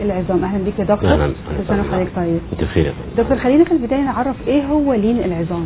العظام اهلا بيك يا دكتور أهلاً. كل سنه وحضرتك طيب انت بخير يا فندم. دكتور خلينا في البدايه نعرف ايه هو لين العظام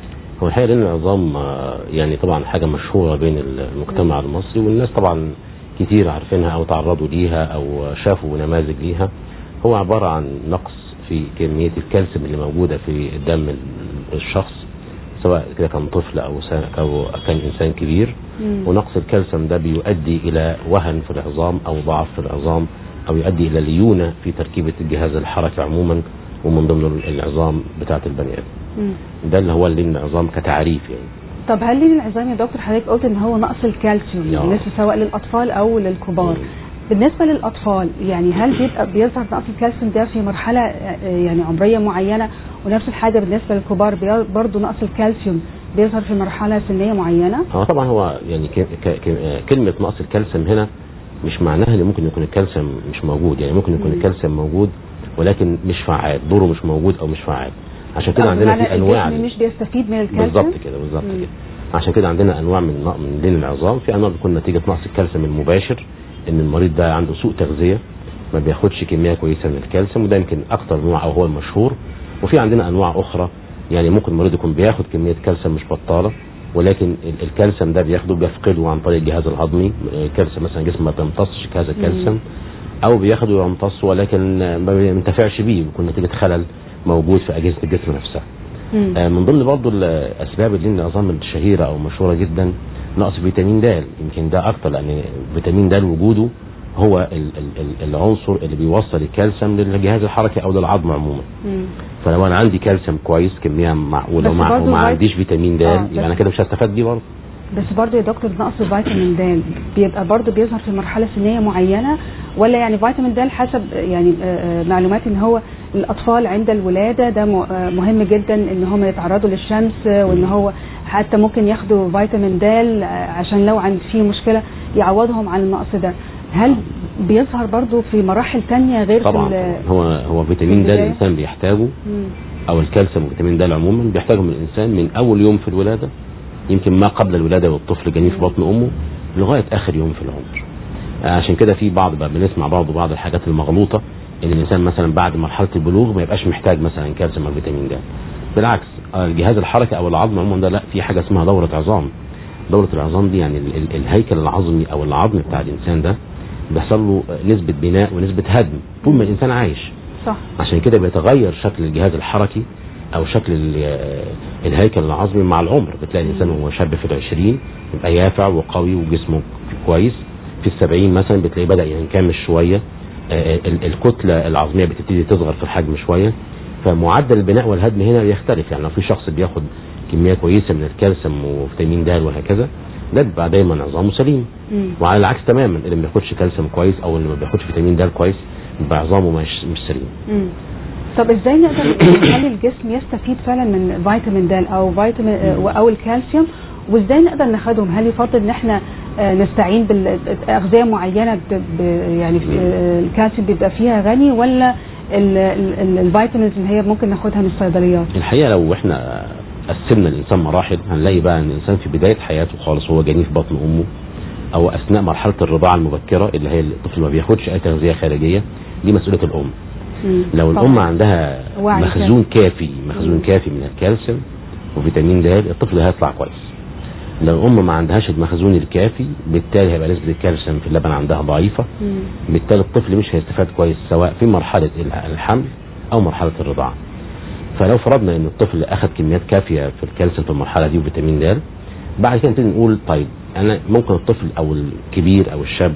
هو الحقيقه لان العظام آه، يعني طبعا حاجه مشهوره بين المجتمع المصري والناس طبعا كتير عارفينها او تعرضوا ليها او شافوا نماذج ليها هو عباره عن نقص في كميه الكالسيوم اللي موجوده في دم الشخص سواء كده كان طفل او سا- او كان انسان كبير مم. ونقص الكالسيوم ده بيؤدي الى وهن في العظام او ضعف في العظام او يؤدي الى ليونه في تركيبه الجهاز الحركي عموما ومن ضمن العظام بتاعه البني ادم مم. ده اللي هو اللين العظام كتعريف يعني طب هل لين العظام يا دكتور حضرتك قلت ان هو نقص الكالسيوم يا. بالنسبه سواء للاطفال او للكبار بالنسبه للاطفال يعني هل بيبقى بيظهر نقص الكالسيوم ده في مرحله آه، يعني عمريه معينه ونفس الحاجه بالنسبه للكبار بي- برضه نقص الكالسيوم بيظهر في مرحله سنيه معينه هو طبعا هو يعني ك- ك- ك- آه، كلمه نقص الكالسيوم هنا مش معناها ان ممكن يكون الكالسيوم مش موجود يعني ممكن يكون مم. الكالسيوم موجود ولكن مش فعال دوره مش موجود او مش فعال عشان كده أو عندنا بمعنى في انواع الجسم مش بيستفيد من الكالسيوم بالظبط كده بالظبط مم. كده عشان كده عندنا انواع من نق- من لين العظام في انواع بتكون نتيجه نقص الكالسيوم المباشر ان المريض ده عنده سوء تغذيه ما بياخدش كميه كويسه من الكالسيوم وده يمكن اكتر نوع او هو المشهور وفي عندنا انواع اخرى يعني ممكن المريض يكون بياخد كميه كالسيوم مش بطاله ولكن ال- الكالسيوم ده بياخده بيفقده عن طريق الجهاز الهضمي الكالسيوم مثلا جسمه ما بيمتصش هذا الكالسيوم او بياخده ويمتص ولكن ما بينتفعش بيه بيكون نتيجه خلل موجود في اجهزه الجسم نفسها مم. آه، من ضمن برضو الاسباب اللي العظام الشهيره او مشهوره جدا نقص فيتامين د يمكن ده اكتر لان فيتامين د وجوده هو ال- ال- ال- العنصر اللي بيوصل الكالسيوم للجهاز الحركي او للعظم عموما مم. فلو انا عندي كالسيوم كويس كميه معقوله بس ومع برضو وما الفيت- عنديش فيتامين د آه، بس- يبقى انا كده مش هستفاد بيه برضه بس برضه يا دكتور نقص فيتامين د بيبقى برضه بيظهر في مرحله سنيه معينه ولا يعني فيتامين د حسب يعني آه، آه، معلوماتي ان هو الاطفال عند الولاده ده م- آه، مهم جدا ان هم يتعرضوا للشمس آه، وان هو حتى ممكن ياخدوا فيتامين د آه، عشان لو عند فيه مشكله يعوضهم عن النقص ده هل بيظهر برضه في مراحل تانية غير في طبعا ال- هو هو فيتامين د البداية؟ الانسان بيحتاجه مم. او الكالسيوم وفيتامين د عموما بيحتاجهم الانسان من اول يوم في الولاده يمكن ما قبل الولاده والطفل جنين في بطن امه لغايه اخر يوم في العمر آه، عشان كده في بعض بقى بنسمع بعض بعض الحاجات المغلوطه ان الانسان مثلا بعد مرحله البلوغ ما يبقاش محتاج مثلا كالسيوم او فيتامين د بالعكس آه، الجهاز الحركي او العظم عموما ده لا في حاجه اسمها دوره عظام دوره العظام دي يعني ال- ال- الهيكل العظمي او العظم بتاع الانسان ده بيحصل له آه، نسبه بناء ونسبه هدم طول ما الانسان عايش صح عشان كده بيتغير شكل الجهاز الحركي او شكل ال- آه، الهيكل العظمي مع العمر بتلاقي الانسان وهو شاب في العشرين يبقى يافع وقوي وجسمه كويس في السبعين مثلا بتلاقيه بدا ينكمش شويه آه، ال- الكتله العظميه بتبتدي تصغر في الحجم شويه فمعدل البناء والهدم هنا بيختلف يعني لو في شخص بياخد كميه كويسه من الكالسيوم وفيتامين د وهكذا ده بيبقى دايما عظامه سليم مم. وعلى العكس تماما اللي ما بياخدش كالسيوم كويس او اللي ما بياخدش فيتامين د كويس بيبقى عظامه مش مش سليم مم. طب ازاي نقدر نخلي الجسم يستفيد فعلا من فيتامين د او فيتامين آه، او الكالسيوم وازاي نقدر ناخدهم هل يفضل ان احنا آه، نستعين بالاغذيه معينه ب- ب- يعني في- آه، الكالسيوم بيبقى فيها غني ولا ال- ال- ال- الفيتامينز اللي هي ممكن ناخدها من الصيدليات الحقيقه لو احنا قسمنا الانسان مراحل هنلاقي بقى ان الانسان في بدايه حياته خالص وهو جنين في بطن امه او اثناء مرحله الرضاعه المبكره اللي هي الطفل ما بياخدش اي تغذيه خارجيه دي مسؤوليه الام مم. لو طبعاً. الام عندها وعي مخزون كافي مخزون مم. كافي من الكالسيوم وفيتامين د الطفل هيطلع كويس لو الام ما عندهاش المخزون الكافي بالتالي هيبقى نسبه الكالسيوم في اللبن عندها ضعيفه مم. بالتالي الطفل مش هيستفاد كويس سواء في مرحله الحمل او مرحله الرضاعه فلو فرضنا ان الطفل اخذ كميات كافيه في الكالسيوم في المرحله دي وفيتامين د بعد كده نبتدي نقول طيب انا ممكن الطفل او الكبير او الشاب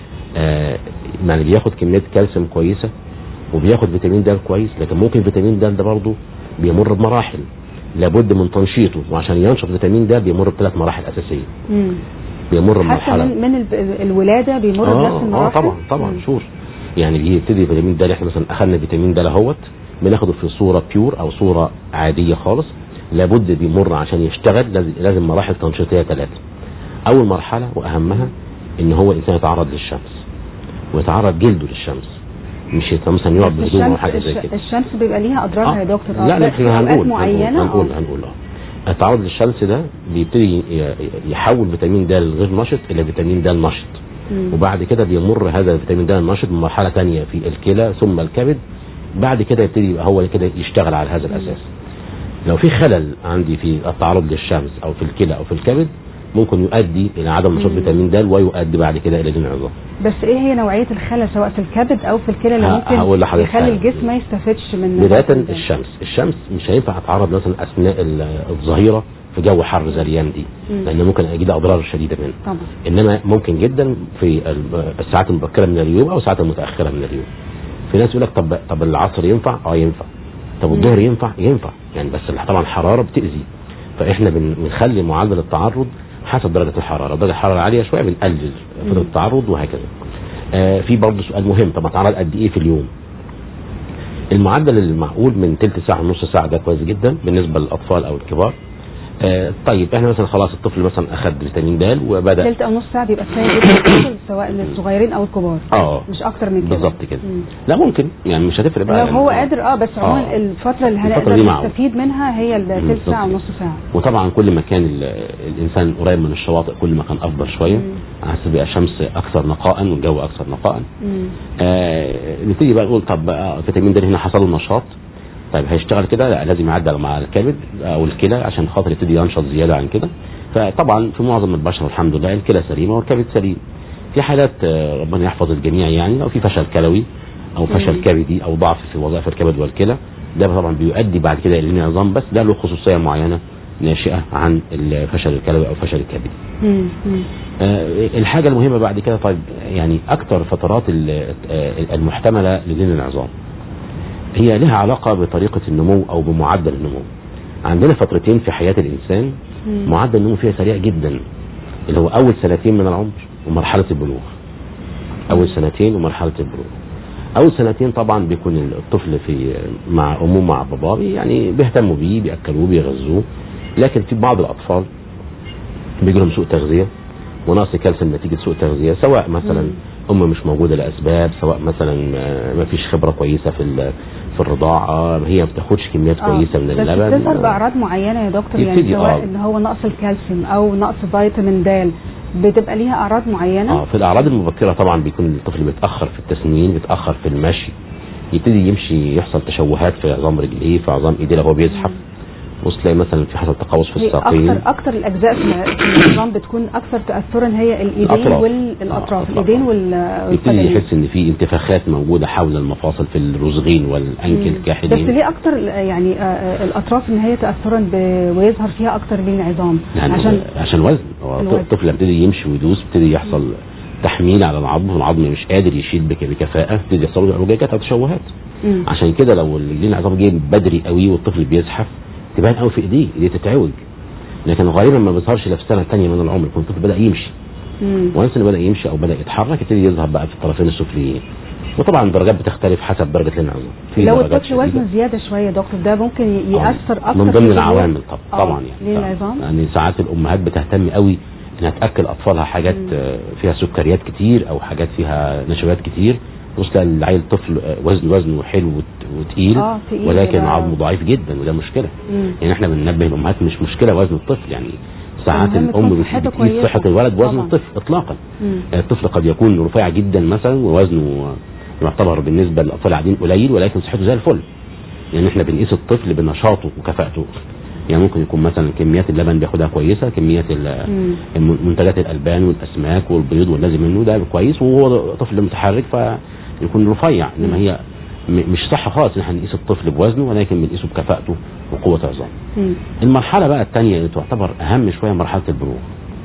آه يعني بياخد كميات كالسيوم كويسه وبياخد فيتامين د كويس لكن ممكن فيتامين د ده برضه بيمر بمراحل لابد من تنشيطه وعشان ينشط فيتامين د بيمر بثلاث مراحل اساسيه مم. بيمر حتى بمرحله من, من الب- الولاده بيمر بنفس اه اه المراحل طبعا طبعا مم. شور يعني بيبتدي فيتامين د احنا مثلا اخذنا فيتامين د اهوت بناخده في صوره بيور او صوره عاديه خالص لابد بيمر عشان يشتغل لازم, لازم مراحل تنشيطيه ثلاثه اول مرحله واهمها ان هو الانسان يتعرض للشمس ويتعرض جلده للشمس مش يت- مثلا يقعد بس بهدومه او الشمس حاجه زي الش- كده الشمس بيبقى ليها اضرارها يا دكتور لا لا بس احنا في أوقات هنقول معينه هنقول آه. هنقول اه التعرض للشمس ده بيبتدي ي- يحول فيتامين د الغير نشط الى فيتامين د النشط مم. وبعد كده بيمر هذا الفيتامين د النشط من مرحله ثانيه في الكلى ثم الكبد بعد كده يبتدي يبقى هو كده يشتغل على هذا الاساس لو في خلل عندي في التعرض للشمس او في الكلى او في الكبد ممكن يؤدي الى عدم نشاط مم. فيتامين د ويؤدي بعد كده الى الانعزام بس ايه هي نوعيه الخلل سواء في الكبد او في الكلى اللي ه- ممكن هقول لحضرتك يخلي حاجة. الجسم ما يستفدش من بدايه فيتامين د؟ الشمس الشمس مش هينفع اتعرض مثلا اثناء ال- الظهيره في جو حر زي الايام دي مم. لان ممكن اجد اضرار شديده منه طبعا انما ممكن جدا في ال- الساعات المبكره من اليوم او الساعات المتاخره من اليوم في ناس يقول لك طب طب العصر ينفع اه ينفع طب الظهر ينفع ينفع يعني بس طبعا الحراره بتاذي فاحنا بن- بنخلي معدل التعرض حسب درجه الحراره درجه الحراره عاليه شويه بنقلل فتره مم. التعرض وهكذا آه في برضه سؤال مهم طب اتعرض قد ايه في اليوم المعدل المعقول من تلت ساعه لنص ساعه ده كويس جدا بالنسبه للاطفال او الكبار آه طيب احنا مثلا خلاص الطفل مثلا اخذ فيتامين د وبدا ثلث او نص ساعه بيبقى كفايه جدا للطفل، سواء للصغيرين او الكبار اه مش اكتر من كده بالظبط كده مم. لا ممكن يعني مش هتفرق بقى لو يعني هو قادر اه بس عموما آه. الفتره اللي الفترة هنقدر دي معقول. نستفيد منها هي الثلث بالظبط ساعه كده. ونص ساعه وطبعا كل ما كان ال- الانسان قريب من الشواطئ كل ما كان افضل شويه مم. على اساس يبقى الشمس اكثر نقاء والجو اكثر نقاء مم. آه نبتدي بقى نقول طب آه، فيتامين د هنا حصل له نشاط طيب هيشتغل كده لا لازم يعدي مع الكبد او الكلى عشان خاطر يبتدي ينشط زياده عن كده فطبعا في معظم البشر الحمد لله الكلى سليمه والكبد سليم في حالات آه، ربنا يحفظ الجميع يعني لو في فشل كلوي او فشل مم. كبدي او ضعف في وظائف الكبد والكلى ده طبعا بيؤدي بعد كده الى الانعزام بس ده له خصوصيه معينه ناشئه عن الفشل الكلوي او فشل الكبدي مم. مم. آه، الحاجة المهمة بعد كده طيب يعني أكتر فترات ال- آه، المحتملة لدين العظام هي لها علاقة بطريقة النمو أو بمعدل النمو عندنا فترتين في حياة الإنسان مم. معدل النمو فيها سريع جدا اللي هو أول سنتين من العمر ومرحلة البلوغ أول سنتين ومرحلة البلوغ أول سنتين طبعا بيكون الطفل في مع أمه مع باباه يعني بيهتموا بيه بيأكلوه بيغذوه لكن في بعض الأطفال بيجي لهم سوء تغذية ونقص كالسيوم نتيجة سوء تغذية سواء مثلا مم. أم مش موجودة لأسباب سواء مثلا آه، ما فيش خبرة كويسة في ال- في الرضاعة هي ما بتاخدش كميات آه. كويسة من بس اللبن بتظهر باعراض معينه يا دكتور يعني يبتدي، سواء آه. ان هو نقص الكالسيوم او نقص فيتامين د بتبقى ليها اعراض معينه اه في الاعراض المبكره طبعا بيكون الطفل بيتاخر في التسنين بيتاخر في المشي يبتدي يمشي يحصل تشوهات في عظام رجليه في عظام ايديه لو هو بيزحف بص تلاقي مثلا في حصل تقوس في هي الساقين اكتر اكتر الاجزاء في في النظام بتكون اكثر تاثرا هي الايدين الأطراف. والاطراف آه، الأطراف. الايدين وال- يبتدي والقدمين يحس ان في انتفاخات موجوده حول المفاصل في الرزغين والانكل مم. الكاحلين بس ليه اكتر يعني آه، آه، الاطراف ان هي تاثرا ب- ويظهر فيها اكتر الانعظام يعني عشان عشان الوزن هو الوزن. الطفل يبتدي يمشي ويدوس يبتدي يحصل تحميل على العظم والعظم مش قادر يشيل بك- بكفاءه يبتدي يحصل له اعوجاجات او تشوهات مم. عشان كده لو الجين العظام جه بدري قوي والطفل بيزحف تبان قوي في ايديه ايديه تتعوج لكن غالبا ما بيظهرش الا في السنه الثانيه من العمر يكون الطفل بدا يمشي مم. وانس انه بدا يمشي او بدا يتحرك يبتدي يظهر بقى في الطرفين السفليين وطبعا الدرجات بتختلف حسب درجه الانعزام في لو درجات الطفل شديدة. وزنه زياده شويه يا دكتور ده ممكن ي- آه. ياثر اكتر من في ضمن النمو؟ العوامل طب آه. طبعا يعني للعظام يعني ساعات الامهات بتهتم قوي انها تاكل اطفالها حاجات مم. آه، فيها سكريات كتير او حاجات فيها نشويات كتير بص تلاقي العيل طفل آه، وزن وزنه حلو وت- وتقيل آه، تقيل ولكن ده. عظمه ضعيف جدا وده مشكله مم. يعني احنا بننبه الامهات مش مشكله وزن الطفل يعني ساعات المهم الام تكون بت- صحته بتقيس كويسة. صحه الولد بوزن طبعاً. الطفل اطلاقا مم. الطفل قد يكون رفيع جدا مثلا ووزنه يعتبر بالنسبه للاطفال العاديين قليل ولكن صحته زي الفل يعني احنا بنقيس الطفل بنشاطه وكفاءته يعني ممكن يكون مثلا كميات اللبن بياخدها كويسه كميات ال- مم. الم- منتجات الالبان والاسماك والبيض واللازم منه ده كويس وهو طفل متحرك فيكون رفيع انما هي م- مش صح خالص ان احنا نقيس الطفل بوزنه ولكن بنقيسه بكفاءته وقوه عظامه مم. المرحلة بقى الثانية اللي تعتبر أهم شوية مرحلة البلوغ.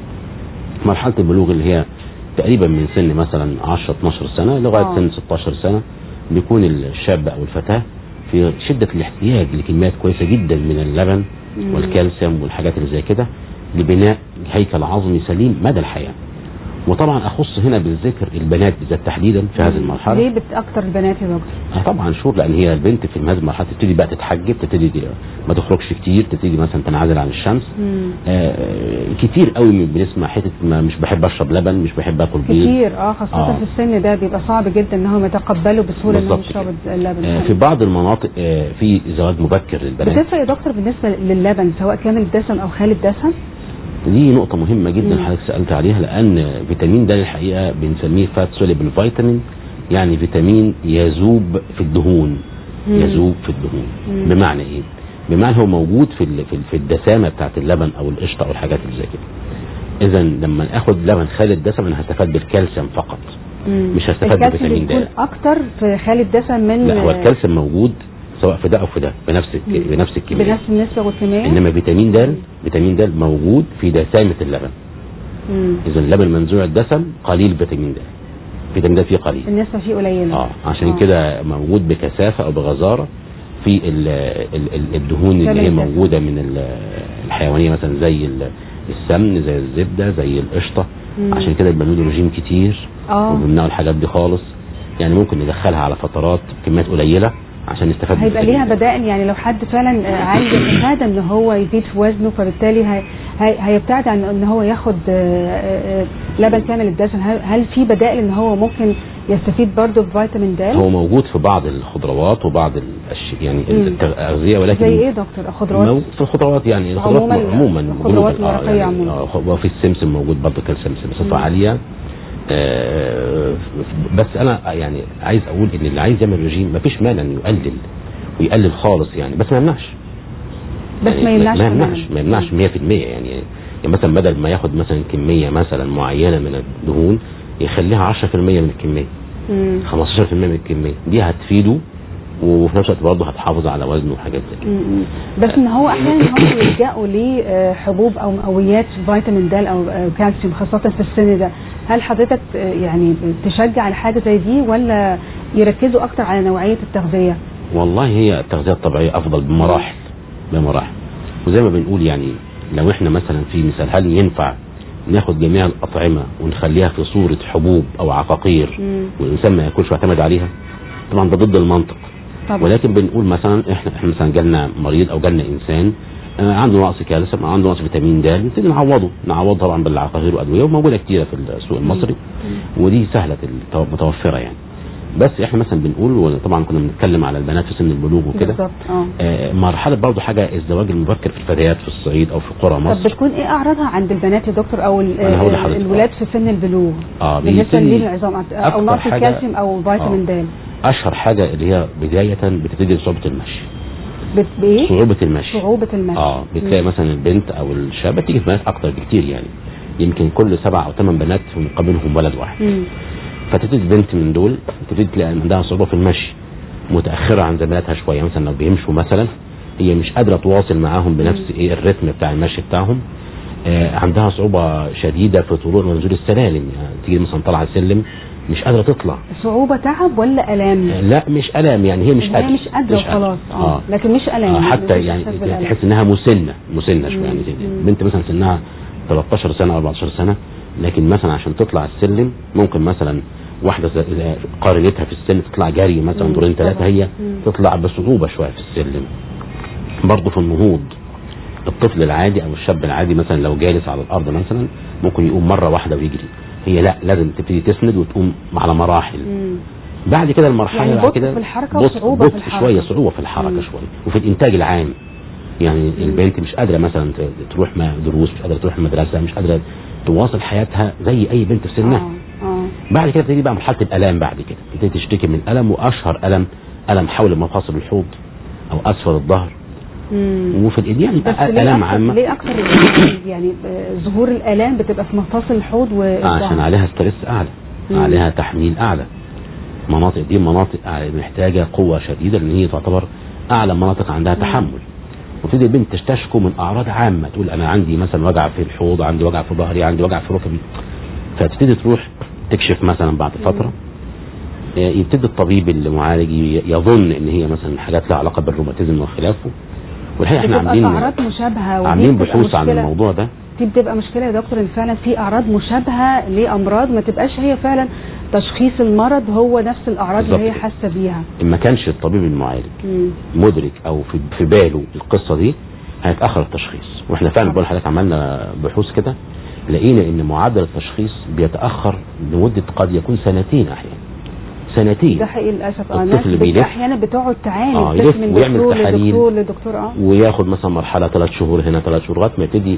مرحلة البلوغ اللي هي تقريبا من سن مثلا 10 12 سنة لغاية آه. سن 16 سنة بيكون الشاب أو الفتاة في شدة الاحتياج لكميات كويسة جدا من اللبن مم. والكالسيوم والحاجات اللي زي كده لبناء هيكل عظمي سليم مدى الحياة. وطبعا أخص هنا بالذكر البنات بالذات تحديدا في هذه المرحلة. ليه بت اكتر البنات يا دكتور آه طبعا شور لان هي البنت في هذه المرحله تبتدي بقى تتحجب تبتدي دي- ما تخرجش كتير تبتدي مثلا تنعزل عن الشمس مم. آه كتير قوي من- بنسمع حته ما مش بحب اشرب لبن مش بحب اكل بيض كتير اه خاصة آه. في السن ده بيبقى صعب جدا ان هم يتقبلوا بسهولة انهم بالظبط يشربوا كده. اللبن آه في بعض المناطق آه في زواج مبكر للبنات بتفرق يا دكتور بالنسبة للبن سواء كان الدسم او خالي الدسم دي نقطة مهمة جدا مم. حضرتك سألت عليها لأن فيتامين د الحقيقة بنسميه فات سوليبل فيتامين يعني فيتامين يذوب في الدهون مم. يذوب في الدهون مم. بمعنى ايه؟ بمعنى هو موجود في ال- في ال- في الدسامة بتاعت اللبن أو القشطة أو الحاجات اللي زي كده. إذا لما آخد لبن خالي الدسم أنا هستفاد بالكالسيوم فقط. مم. مش هستفاد الكالسيوم بفيتامين د. بيكون اكتر في خالي الدسم من لا هو الكالسيوم موجود سواء في ده أو في ده بنفس الك- بنفس الكمية. بنفس النسبه والكميه انما فيتامين د فيتامين د موجود في دسامه اللبن مم. اذا اللبن منزوع الدسم قليل فيتامين د فيتامين د فيه قليل النسبه فيه قليله اه عشان آه. كده موجود بكثافه او بغزاره في ال ال ال الدهون اللي هي الدسم. موجوده من ال- الحيوانيه مثلا زي ال- السمن زي الزبده زي القشطه مم. عشان كده بنعمل له رجيم كتير اه وبنمنعوا الحاجات دي خالص يعني ممكن ندخلها على فترات بكميات قليله عشان نستفاد من هيبقى الفيتامين ليها د. بدائل يعني لو حد فعلا آه، عايز يتفادى ان هو يزيد في وزنه فبالتالي هي هي هيبتعد عن ان هو ياخد آه، آه، لبن كامل الدسم هل, هل في بدائل ان هو ممكن يستفيد برضه بفيتامين د هو موجود في بعض الخضروات وبعض الاشياء يعني مم. التغذيه ولكن زي ايه يا دكتور خضروات مو- في الخضروات يعني الخضروات عموماً عموما الخضروات جلوبال، آه، الورقية يعني عموماً. آه، وفي السمسم موجود برضه كالسيوم بصفه مم. عاليه آه، بس انا يعني عايز اقول ان اللي عايز يعمل رجيم مفيش مانع انه يقلل ويقلل خالص يعني بس ما يمنعش بس يعني ما يمنعش ما تماماً. يمنعش ما يمنعش 100% يعني يعني مثلا بدل ما ياخد مثلا كميه مثلا معينه من الدهون يخليها 10% من الكميه مم. 15% من الكميه دي هتفيده وفي نفس الوقت برضه هتحافظ على وزنه وحاجات زي كده مم. بس ان هو احيانا هم يلجأوا لحبوب او مقويات فيتامين د او آه، كالسيوم خاصه في السن ده هل حضرتك آه، يعني تشجع على حاجه زي دي ولا يركزوا اكتر على نوعيه التغذيه والله هي التغذيه الطبيعيه افضل بمراحل بمراحل وزي ما بنقول يعني لو احنا مثلا في مثال هل ينفع ناخد جميع الاطعمه ونخليها في صوره حبوب او عقاقير مم. والانسان ما ياكلش ويعتمد عليها طبعا ده ضد المنطق طبعا ولكن بنقول مثلا احنا احنا مثلا جالنا مريض او جالنا انسان آه، عنده نقص كالسيوم او عنده نقص فيتامين د نبتدي نعوضه نعوضه طبعا بالعقاقير وادويه وموجوده كتيره في السوق المصري ودي سهله التو- متوفره يعني بس احنا مثلا بنقول وطبعا كنا بنتكلم على البنات في سن البلوغ وكده بالظبط اه آه، مرحله برضو حاجه الزواج المبكر في الفتيات في الصعيد او في قرى طب مصر بتكون ايه اعراضها عند البنات يا دكتور او ال- أنا هقول آه، لحضرتك. الولاد في سن البلوغ اه بالنسبه بيبتدي للعظام او أكتر نقص حاجة- الكالسيوم او فيتامين د اشهر حاجه اللي هي بدايه بتبتدي بصعوبه المشي بت- بايه صعوبه المشي صعوبه المشي اه بتلاقي مثلا البنت او الشاب بتيجي في بنات اكتر بكتير يعني يمكن كل سبع او ثمان بنات في مقابلهم ولد واحد مم. فتبتدي بنت من دول تبتدي تلاقي عندها صعوبه في المشي متاخره عن زميلاتها شويه مثلا لو بيمشوا مثلا هي مش قادره تواصل معاهم بنفس ايه الريتم بتاع المشي بتاعهم آه عندها صعوبه شديده في طلوع ونزول السلالم يعني تيجي مثلا طالعه السلم مش قادره تطلع صعوبه تعب ولا الام آه لا مش الام يعني هي مش هي قادره مش قادره وخلاص اه آه. لكن مش الام آه، حتى مفيش يعني إحساس بالألم. تحس انها مسنه مسنه شويه مم. يعني مم. بنت مثلا سنها 13 سنه او 14 سنه لكن مثلا عشان تطلع السلم ممكن مثلا واحده ز- إذا قارنتها في السن تطلع جري مثلا مم. دورين ثلاثه طبعا. هي مم. تطلع بصعوبه شويه في السلم برضه في النهوض الطفل العادي او الشاب العادي مثلا لو جالس على الارض مثلا ممكن يقوم مره واحده ويجري هي لا لازم تبتدي تسند وتقوم على مراحل مم. بعد كده المرحله يعني بعد بطء كده في الحركة بطء- وصعوبة في بطء الحركة. شويه صعوبه في الحركه مم. شويه وفي الانتاج العام يعني البنت مش قادره مثلا ت- تروح ما دروس مش قادره تروح المدرسه مش قادره تواصل حياتها زي اي بنت في سنها اه اه بعد كده تبتدي بقى مرحله الالام بعد كده تبتدي تشتكي من الم واشهر الم الم حول مفاصل الحوض او اسفل الظهر مم. وفي الايد يعني بس بقى ليه الام أكتر عامه ليه اكتر يعني آه، ظهور الالام بتبقى في مفاصل الحوض والظهر عشان عليها ستريس اعلى مم. عليها تحميل اعلى مناطق دي مناطق أعلى محتاجه قوه شديده لان هي تعتبر اعلى مناطق عندها تحمل وتبتدي البنت تشتكو من اعراض عامه تقول انا عندي مثلا وجع في الحوض عندي وجع في ظهري عندي وجع في ركبي فتبتدي تروح تكشف مثلا بعد فتره آه، يبتدي الطبيب المعالج ي- يظن ان هي مثلا حاجات لها علاقه بالروماتيزم وخلافه والحقيقه احنا بتبقى عاملين اعراض مشابهه ودي عاملين بتبقى بحوث عن مشكلة- الموضوع ده دي بتبقى مشكله يا دكتور ان فعلا في اعراض مشابهه لامراض ما تبقاش هي فعلا تشخيص المرض هو نفس الاعراض اللي هي بالظبط. حاسه بيها ان ما كانش الطبيب المعالج مم. مدرك او في في باله القصه دي هيتاخر التشخيص واحنا فعلا بقول لحضرتك عملنا بحوث كده لقينا ان معدل التشخيص بيتاخر لمده قد يكون سنتين احيانا سنتين ده حقيقي للاسف اه الطفل الناس بت- بيلف. احيانا بتقعد تعاني آه، بتلف يلف من ويعمل دكتور تحاليل. لدكتور لدكتور اه وياخد مثلا مرحله ثلاث شهور هنا ثلاث شهور لغايه ما يبتدي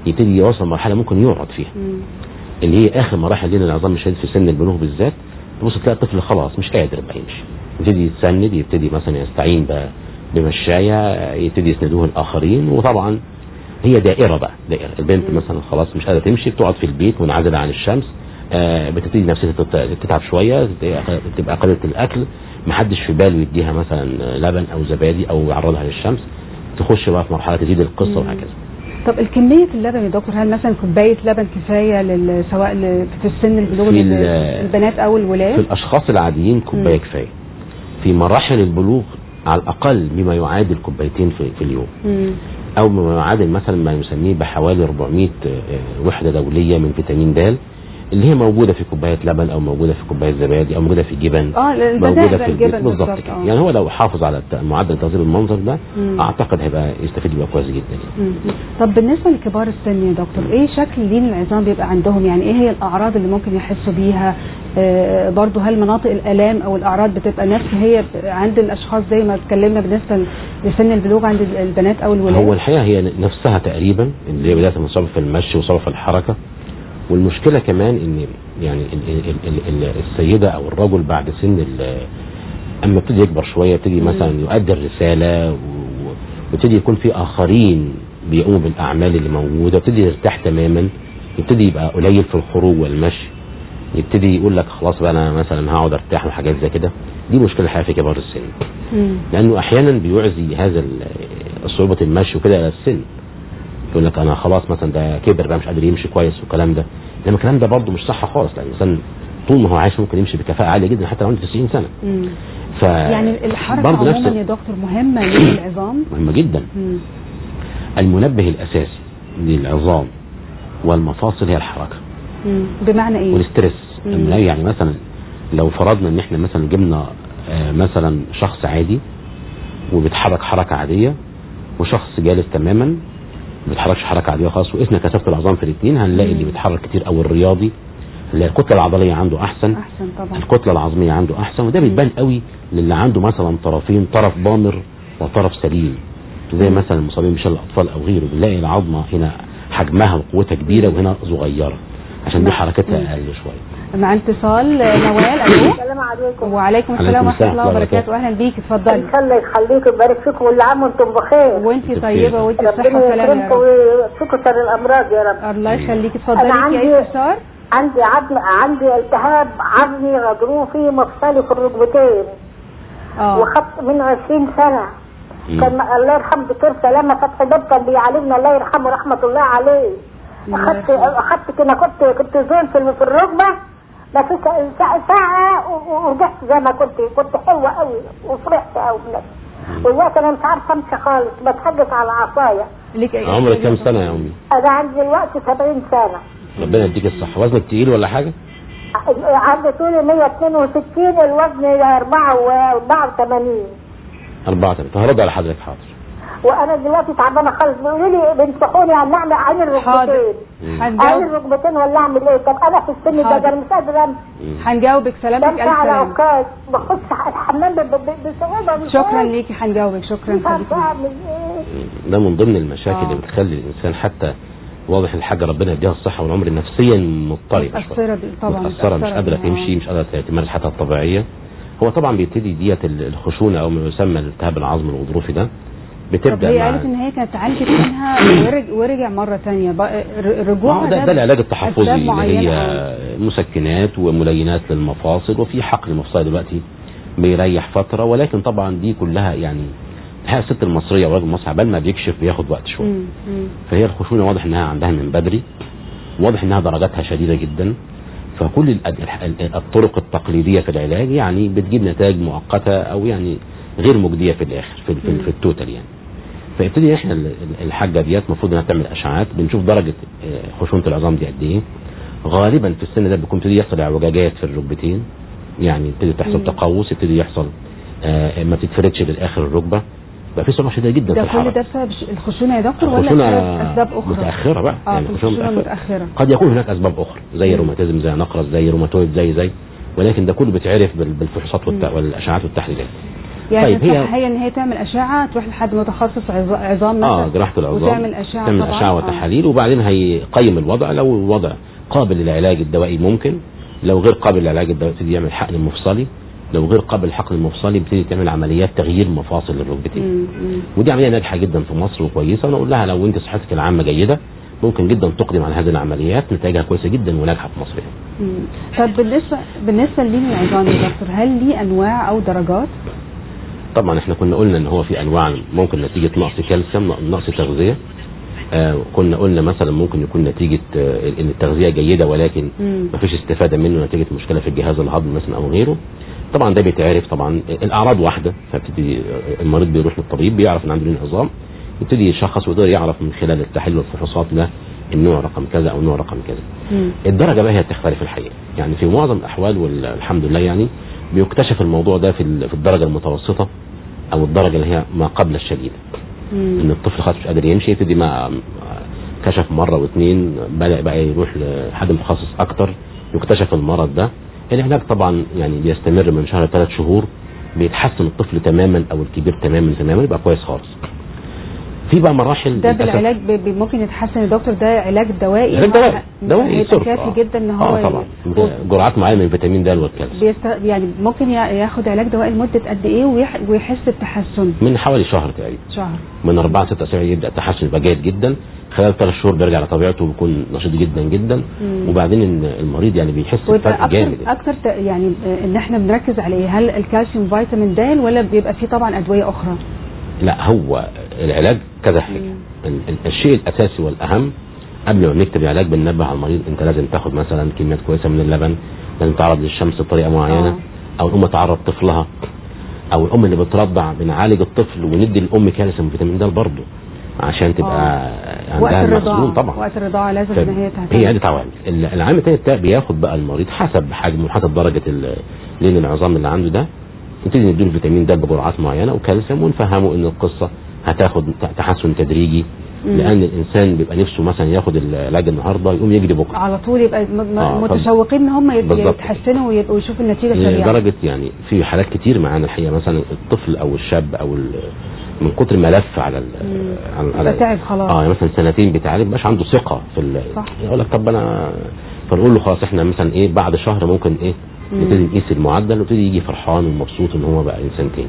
يبتدي يوصل مرحله ممكن يقعد فيها مم. اللي هي اخر مراحل لين العظام الشديد في سن البلوغ بالذات تبص تلاقي الطفل خلاص مش قادر بقى يمشي يبتدي يتسند يبتدي مثلا يستعين ب- بمشاية يبتدي يسندوه الاخرين وطبعا هي دائره بقى دائره البنت مثلا خلاص مش قادره تمشي بتقعد في البيت منعزله عن الشمس آه، بتبتدي نفسيتها تت- تتعب شويه تبقى- تبقى قليله الاكل محدش في باله يديها مثلا لبن او زبادي او يعرضها للشمس تخش بقى في مرحله تزيد القصه مم. وهكذا طب الكمية اللبن يا دكتور هل مثلا كوباية لبن كفاية لل- سواء ل- في السن البلوغ في لل- ال- البنات أو في الولاد؟ الاشخاص العاديين كوبايه مم. كفايه في مراحل البلوغ على الاقل بما يعادل كوبايتين في, في اليوم مم. او بما يعادل مثلا ما يسميه بحوالي 400 آه، وحده دوليه من فيتامين د اللي هي موجوده في كوبايه لبن او موجوده في كوبايه زبادي او موجوده في جبن اه البنات موجوده بقى في البيت الجبن بالظبط بالظبط كده آه. يعني هو لو حافظ على الت- معدل التغذيه بالمنظر ده مم. اعتقد هيبقى يستفيد يبقى كويس جدا يعني. مم. طب بالنسبة لكبار السن يا دكتور ايه شكل لين العظام بيبقى عندهم يعني ايه هي الأعراض اللي ممكن يحسوا بيها آه برضو هل مناطق الآلام أو الأعراض بتبقى نفس هي عند الأشخاص زي ما اتكلمنا بالنسبة لسن البلوغ عند البنات أو الولاد؟ هو الحقيقه هي نفسها تقريبا اللي هي بدايه من صعوبه في المشي وصعوبه في الحركه والمشكله كمان ان يعني ال- ال- ال- ال- السيده او الرجل بعد سن ال- اما ابتدي يكبر شويه يبتدي مم. مثلا يؤدي الرساله و- ويبتدي يكون في اخرين بيقوموا بالاعمال اللي موجوده يبتدي يرتاح تماما يبتدي يبقى قليل في الخروج والمشي يبتدي يقول لك خلاص بقى انا مثلا هقعد ارتاح وحاجات زي كده دي مشكله الحقيقه في كبار السن مم. لانه احيانا بيعزي هذا ال- صعوبه المشي وكده الى السن يقول لك انا خلاص مثلا ده كبر بقى مش قادر يمشي كويس والكلام ده انما الكلام ده برضه مش صح خالص لان الانسان طول ما هو عايش ممكن يمشي بكفاءه عاليه جدا حتى لو عنده 90 سنه مم. ف يعني الحركة برضه عموما نفس يا دكتور مهمة للعظام؟ مهمه جدا مم. المنبه الاساسي للعظام والمفاصل هي الحركه مم. بمعنى ايه؟ والاسترس مم. لما يعني مثلا لو فرضنا ان احنا مثلا جبنا آه، مثلا شخص عادي وبيتحرك حركه عاديه وشخص جالس تماما ما بيتحركش حركه عاديه خالص وقسنا كثافه العظام في الاثنين هنلاقي مم. اللي بيتحرك كتير او الرياضي هنلاقي الكتله العضليه عنده احسن احسن طبعا الكتله العظميه عنده احسن وده بيبان قوي للي عنده مثلا طرفين طرف ضامر وطرف سليم زي مم. مثلا المصابين بشلل الاطفال او غيره بنلاقي العظمه هنا حجمها وقوتها كبيره وهنا صغيره عشان دي نعم. حركتها مم. اقل شويه مع اتصال نوال الو السلام عليكم وعليكم السلام عليكم ورحمه السلام الله ورحمة الله وبركاته اهلا بيك اتفضلي ان شاء الله يخليكم ويبارك فيكم كل عام وانتم بخير وانتي بخير. طيبه وانتي بصحه ربنا وسلامه يا يكرمكم رب ويكفيكم شر الامراض يا رب الله يخليك اتفضلي أنا ليكي عندي- اي استفسار عندي عظم عندي التهاب عظمي غضروفي مفصلي في الركبتين اه وخدت من 20 سنه مم. كان الله يرحمه دكتور سلامه فتحي باب كان بيعالجنا الله يرحمه رحمه الله عليه الله اخدت يرحمه. اخدت كده كنت كنت زول في في الركبه ما في ساعه ساعه و- و- ورجعت زي ما كنت كنت حلوه قوي وفرحت قوي بنفسي والوقت انا مش عارفه امشي خالص بتحجز على عصايه ليك اي عمرك كام سنه يا امي انا عندي دلوقتي 70 سنه ربنا يديك الصحه وزنك تقيل ولا حاجه عندي طولي 162 الوزن 84 أربعة طب هرد على حضرتك حاضر وانا دلوقتي تعبانه خالص بيقولوا لي بنصحوني عن نعمل عين حاضر. الركبتين عين هنجاوب الركبتين ولا اعمل ايه طب انا في السن ده حاضر. ده انا مش قادره امشي مم. هنجاوبك سلامتك بمشي الف على سلامه عكاز بخش الحمام ب- ب- بصعوبه مش شكرا عارفة. ليكي هنجاوبك شكرا مش عارفه حبيبتي اعمل ايه ده من ضمن المشاكل آه. اللي بتخلي الانسان حتى واضح الحاجه ربنا يديها الصحه والعمر نفسيا مضطربه شويه متأثرة بال- طبعا متاثره مش متأثرة قادره بيها، آه. تمشي مش قادره تمارس حياتها الطبيعيه هو طبعا بيبتدي ديت ال- الخشونه او ما يسمى الالتهاب العظم الغضروفي ده طب بتبدا هي مع قالت ان هي كانت اتعالجت منها ورج ورجع مره ثانيه رجوعها آه، ده, ده العلاج التحفظي أسباب اللي معينة هي أو- مسكنات وملينات للمفاصل وفي حقن مفصلي دلوقتي بيريح فتره ولكن طبعا دي كلها يعني الحقيقه الست المصريه والراجل المصري عبال ما بيكشف بياخد وقت شويه مم، مم. فهي الخشونه واضح انها عندها من بدري واضح انها درجاتها شديده جدا فكل ال- ال- الطرق التقليديه في العلاج يعني بتجيب نتائج مؤقته او يعني غير مجديه في الاخر في, في, مم. في التوتال يعني فيبتدي احنا ال- ال- الحاجه ديت المفروض انها تعمل اشعاعات بنشوف درجه آه، خشونه العظام دي قد ايه غالبا في السن ده بيكون ابتدي يحصل اعوجاجات في الركبتين يعني يبتدي تحصل مم. تقوس يبتدي يحصل آه، ما بتتفردش للاخر الركبه بقى في صعوبه شديده جدا في ده كل الحركه ده بسبب ش- الخشونه يا دكتور ولا الخشونة بسبب اسباب اخرى متأخرة بقى اه يعني في الخشونة الخشونه متأخرة. متاخره قد يكون هناك أسباب أخرى زي مم. روماتيزم زي نقرس زي روماتويد زي زي ولكن ده كله بيتعرف بال- بالفحوصات والت- مم. والأشعات والتحليلات يعني طيب، هي- هي هي ان هي تعمل اشعه تروح لحد متخصص عظ- عظام مثلا اه جراحه العظام وتعمل اشعه تعمل طبعاً. اشعه آه. وتحاليل وبعدين هيقيم الوضع لو الوضع قابل للعلاج الدوائي ممكن لو غير قابل للعلاج الدوائي يبتدي يعمل حقن مفصلي لو غير قابل للحقن المفصلي يبتدي تعمل عمليات تغيير مفاصل للركبتين مم، مم. ودي عمليه ناجحه جدا في مصر وكويسه وانا اقول لها لو انت صحتك العامه جيده ممكن جدا تقدم على هذه العمليات نتائجها كويسه جدا وناجحه في مصر يعني. مم. طب بالنسبه بالنسبه للين العظام يا دكتور هل ليه انواع او درجات؟ طبعا احنا كنا قلنا ان هو في انواع ممكن نتيجه نقص كالسيوم نقص تغذيه آه كنا قلنا مثلا ممكن يكون نتيجه آه ان التغذيه جيده ولكن مم. مفيش استفاده منه نتيجه مشكله في الجهاز الهضمي مثلا او غيره طبعا ده بيتعرف طبعا الاعراض واحده فبتبتدي المريض بيروح للطبيب بيعرف ان عنده لين عظام يبتدي يشخص ويقدر يعرف من خلال التحاليل والفحوصات ده النوع رقم كذا او النوع رقم كذا مم. الدرجه بقى هي بتختلف الحقيقه يعني في معظم الاحوال والحمد لله يعني بيكتشف الموضوع ده في ال- في الدرجه المتوسطه او الدرجه اللي هي ما قبل الشديده ان مم. الطفل خلاص مش قادر يمشي يبتدي ما كشف مره واثنين بدا بقى يروح لحد متخصص اكتر يكتشف المرض ده العلاج طبعا يعني بيستمر من شهر ثلاث شهور بيتحسن الطفل تماما او الكبير تماما تماما يبقى كويس خالص في بقى مراحل ده للأسف- بالعلاج ب- ب- ممكن يتحسن يا دكتور ده علاج دوائي علاج دوائي دوائي هيبقى صرف كافي آه. جدا ان هو اه طبعا و- جرعات معينه من فيتامين د والكالسيوم بيست... يعني ممكن يا- ياخد علاج دوائي لمده قد ايه ويح... ويحس بتحسن من حوالي شهر تقريبا شهر من أربعة ستة أسابيع يبدأ التحسن يبقى جيد جدا خلال ثلاث شهور بيرجع لطبيعته وبيكون نشيط جدا جدا مم. وبعدين إن المريض يعني بيحس ويبقى بفرق اكتر جامد اكتر ت- يعني آه، ان احنا بنركز عليه هل الكالسيوم فيتامين د ولا بيبقى فيه طبعا ادويه اخرى لا هو العلاج كذا حاجة ال- ال- الشيء الأساسي والأهم قبل ما نكتب العلاج بننبه على المريض أنت لازم تاخد مثلا كميات كويسة من اللبن لازم تعرض للشمس بطريقة معينة آه. أو الأم تعرض طفلها أو الأم اللي بترضع بنعالج الطفل وندي الأم كالسيوم وفيتامين د برضه عشان تبقى وقت عندها الرضاعه المخزون طبعا وقت الرضاعه لازم ان هي هي تعتمد عدة عوامل ال- العامل الثاني بتاع بياخد بقى المريض حسب حجمه حسب درجة ال- لين العظام اللي عنده ده نبتدي نديله فيتامين د بجرعات معينة وكالسيوم ونفهمه ان القصة هتاخد ت- تحسن تدريجي مم. لان الانسان بيبقى نفسه مثلا ياخد العلاج النهارده يقوم يجري بكره على طول يبقى م- م- آه، طب- متشوقين ان هم يت- بالظبط. يتحسنوا ويبقوا يشوفوا النتيجه سريعه لدرجة يعني في حالات كتير معانا الحقيقة مثلا الطفل او الشاب او ال- من كتر ما لف على ال- مم. على يبقى تعب خلاص. اه يعني مثلا سنتين بيتعالج مبقاش عنده ثقة في ال- صح. يقول لك طب انا فنقول له خلاص احنا مثلا ايه بعد شهر ممكن ايه مم. نبتدي نقيس المعدل ويبتدي يجي فرحان ومبسوط ان هو بقى انسان تاني.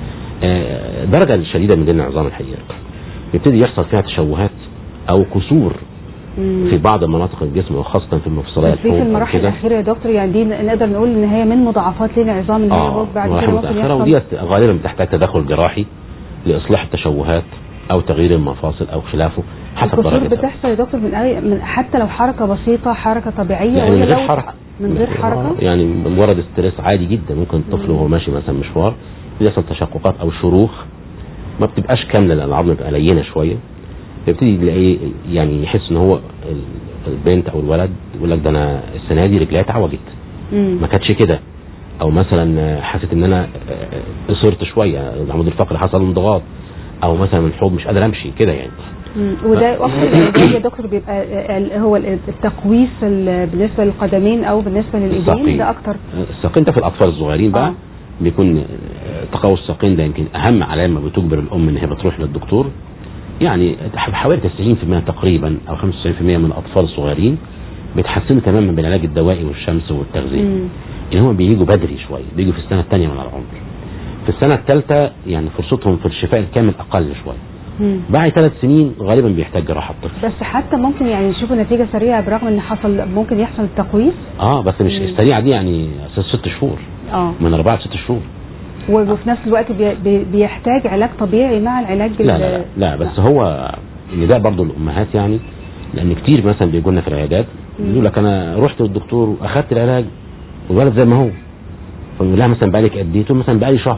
آه، الدرجة الشديدة من دين العظام الحقيقة يبتدي يحصل فيها تشوهات او كسور مم. في بعض مناطق الجسم وخاصة في المفصليات بس دي في الحوض أو المراحل كده. الاخيره يا دكتور يعني دي نقدر نقول ان هي من مضاعفات لين العظام ان هي اه بعد مراحل كده ممكن متأخرة يحصل وديت غالبا بتحتاج تدخل جراحي لإصلاح التشوهات أو تغيير المفاصل أو خلافه حسب الكسور درجتها بتحصل يا دكتور من, أي من حتى لو حركه بسيطه حركه طبيعيه يعني من ولا غير لو- حركة من غير حركه يعني مجرد ستريس عادي جدا ممكن الطفل وهو ماشي مثلا مشوار يحصل تشققات أو شروخ ما بتبقاش كاملة لأن العظم بتبقى لينة شوية يبتدي يلاقي يعني يحس ان هو ال- البنت او الولد يقول لك ده انا السنه دي رجليا اتعوجت مم. ما كانتش كده او مثلا حسيت ان انا آه، قصرت شويه العمود الفقري حصل انضغاط او مثلا من الحوض مش قادر امشي كده يعني مم. وده اكتر العلاج يا دكتور بيبقى ال- هو ال- التقويس ال- بالنسبه للقدمين او بالنسبه للايدين الساقين ده اكتر الساقين ده في الاطفال الصغيرين بقى آه. بيكون آه، تقوس الساقين ده يمكن اهم علامه بتجبر الام ان هي بتروح للدكتور يعني حوالي 90% تقريبا او 95% من الاطفال الصغيرين بيتحسنوا تماما بالعلاج الدوائي والشمس والتغذيه مم. ان هم بيجوا بدري شويه بيجوا في السنه الثانيه من العمر في السنه الثالثه يعني فرصتهم في الشفاء الكامل اقل شويه مم. بعد ثلاث سنين غالبا بيحتاج جراحه الطفل بس حتى ممكن يعني نشوف نتيجه سريعه برغم ان حصل ممكن يحصل التقويس اه بس مش مم. السريعه دي يعني اساس ست شهور اه من اربعه لست شهور و- وفي نفس الوقت بي بي بيحتاج علاج طبيعي مع العلاج لا ال- لا لا, لا بس هو نداء برضه الامهات يعني لان كتير مثلا بيجوا لنا في العيادات يقول لك انا رحت للدكتور واخدت العلاج والولد زي ما هو فنقول لها مثلا بقالك قد ايه؟ تقول مثلا بقالي شهر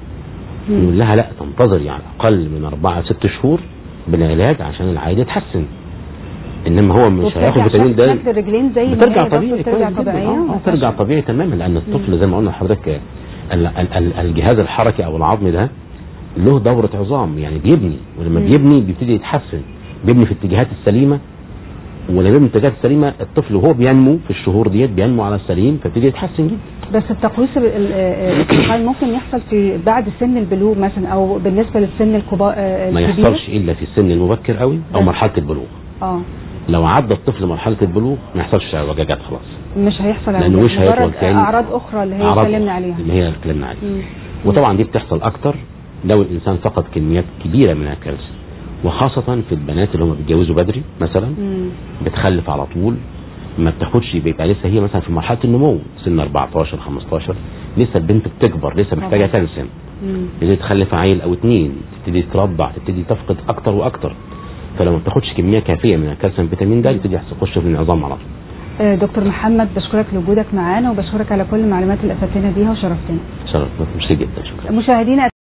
مم. نقول لها لا تنتظر يعني اقل من اربعه ست شهور بالعلاج عشان العيل يتحسن انما هو مش وبترجع هياخد فيتامين شكل- د شكل الرجلين زي ما بترجع هي برضه طبيعي بترجع كويس جدا. طبيعيه آه، آه، ما ترجع فيهاش- طبيعي تماما لان الطفل زي ما قلنا لحضرتك ال- ال- ال- الجهاز الحركي او العظم ده له دورة عظام يعني بيبني ولما مم. بيبني بيبتدي يتحسن بيبني في الاتجاهات السليمة ولما المنتجات السليمه الطفل وهو بينمو في الشهور ديت بينمو على السليم فبيبتدي يتحسن جدا بس التقويس ال- ال- آه، الانتقال ممكن يحصل في بعد سن البلوغ مثلا او بالنسبه للسن الكبار آه، ما الكبير يحصلش الا في السن المبكر قوي او بس. مرحله البلوغ اه لو عدى الطفل مرحله البلوغ ما يحصلش اعوجاجات خلاص مش هيحصل لأنه عليه. مش هيطول مجرد تاني. اعراض اخرى اللي هي أعراض اتكلمنا عليها اللي هي اللي اتكلمنا عليها مم. وطبعا دي بتحصل اكتر لو الانسان فقد كميات كبيره من الكالسيوم وخاصه في البنات اللي هم بيتجوزوا بدري مثلا مم. بتخلف على طول ما بتاخدش بيبقى لسه هي مثلا في مرحله النمو سن 14 15 لسه البنت بتكبر لسه محتاجه طبعا. كالسيوم مم. تبتدي تخلف عيل او اتنين تبتدي ترضع تبتدي تفقد اكتر واكتر فلو ما بتاخدش كميه كافيه من الكالسيوم فيتامين د يبتدي يحصل يخش في العظام على طول آه، دكتور محمد بشكرك لوجودك معانا وبشكرك على كل المعلومات اللي افدتنا بيها وشرفتنا شرف ميرسي جدا شكرا مشاهدينا